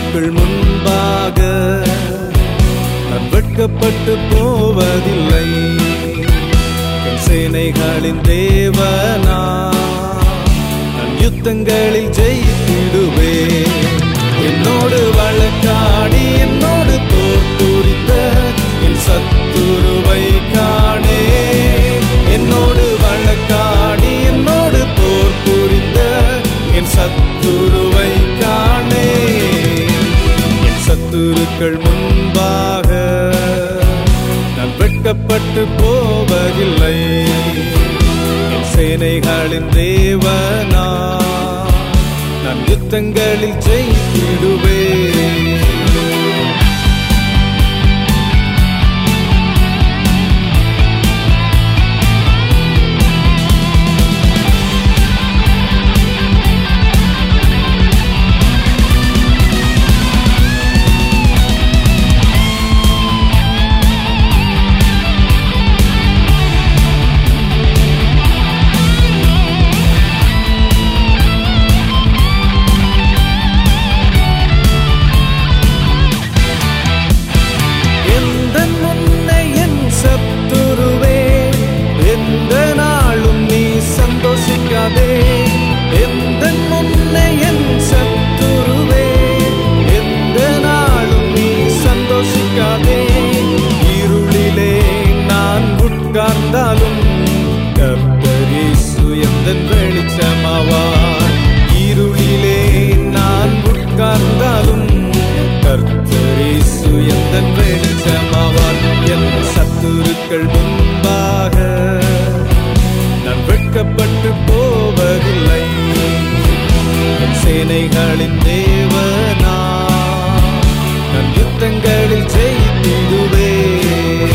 சத்துருக்கள் முன்பாக நான் வெட்கப்பட்டு போவதில்லை என் சேனைகளின் தேவனா நான் யுத்தங்களில் ஜெயித்திடுவேன் என்னோடு வழக்காடி என்னோடு போர் புரிந்த என் சத்துருவை காணே என்னோடு வழக்காடி என்னோடு போர் புரிந்த என் சத்துருவை காணே என் சத்துருக்கள் முன்பாக நான் வெட்கப்பட்டு போவதில்லை என் சேனைகளின் தேவனா நான் யுத்தங்களில் ஜெயித்திடுவேன் எந்த முன்னை என் சத்துருவே எந்த நாளும் நீ சந்தோஷிக்காதே எந்த முன்னை என் சத்துருவே எந்த நாளும் நீ சந்தோஷிக்காதே இருளிலே நான் உட்கார்ந்தாலும் கர்த்தரேசு எந்த வெளிச்சமாவார் இருளிலே நான் உட்கார்ந்தாலும் கர்த்தரேசு எந்த வெளிச்சமாவார் என் சத்துருக்கள் முன்பாக நான் வெட்கப்பட்டு போவதில்லை என் சேனைகளின் தேவனா நான் யுத்தங்களில் ஜெயித்திடுவேன்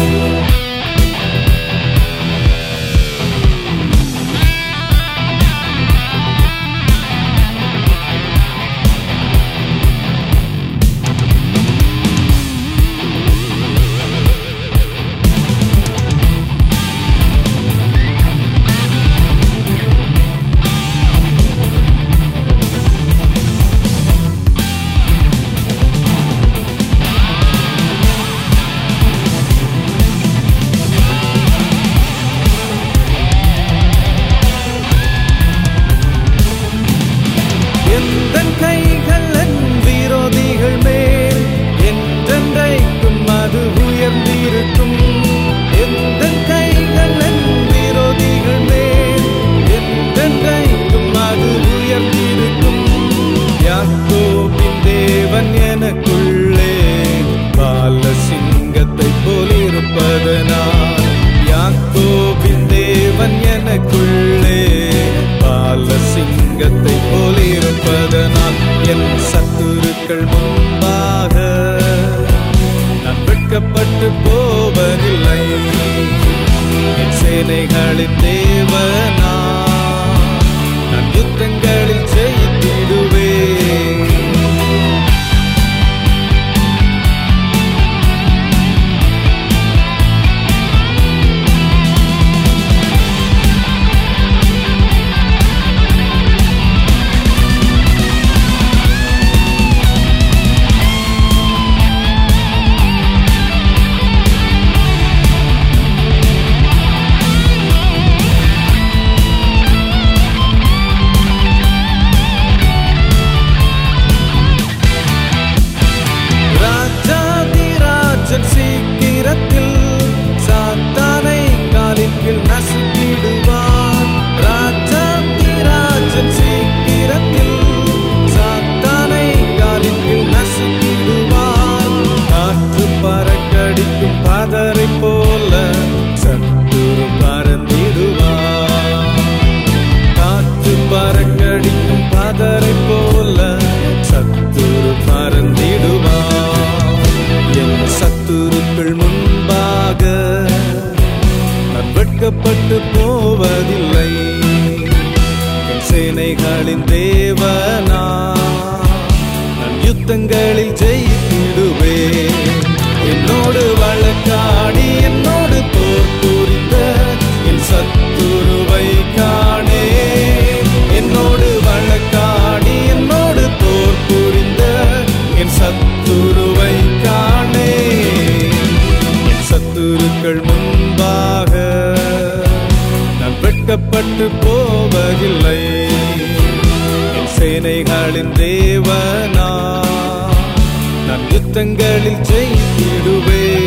எந்த கைகள் என் விரோதிகள் மேல் என்றென்றைக்கும் அது உயர்ந்திருக்கும் எந்த கைகள் என் விரோதிகள் மேல் என்றென்றைக்கும் அது உயர்ந்திருக்கும் யாக்கோபின் தேவன் எனக்குள்ளே பால சிங்கத்தை போலிருப்பதனால் யாக்கோபின் தேவன் எனக்குள்ளே பால சிங்கத்தை போலிருப்பதனால் என் சத்துருக்கள் முன்பாக நான் வெட்கப்பட்டு போவதில்லை என் சேனைகளின் தேவனா நான் யுத்தங்களில் ஜெயித்திடுவேன் போவதில்லை என் சேனைகளின் தேவனா நான் யுத்தங்களில் ஜெயித்திடுவே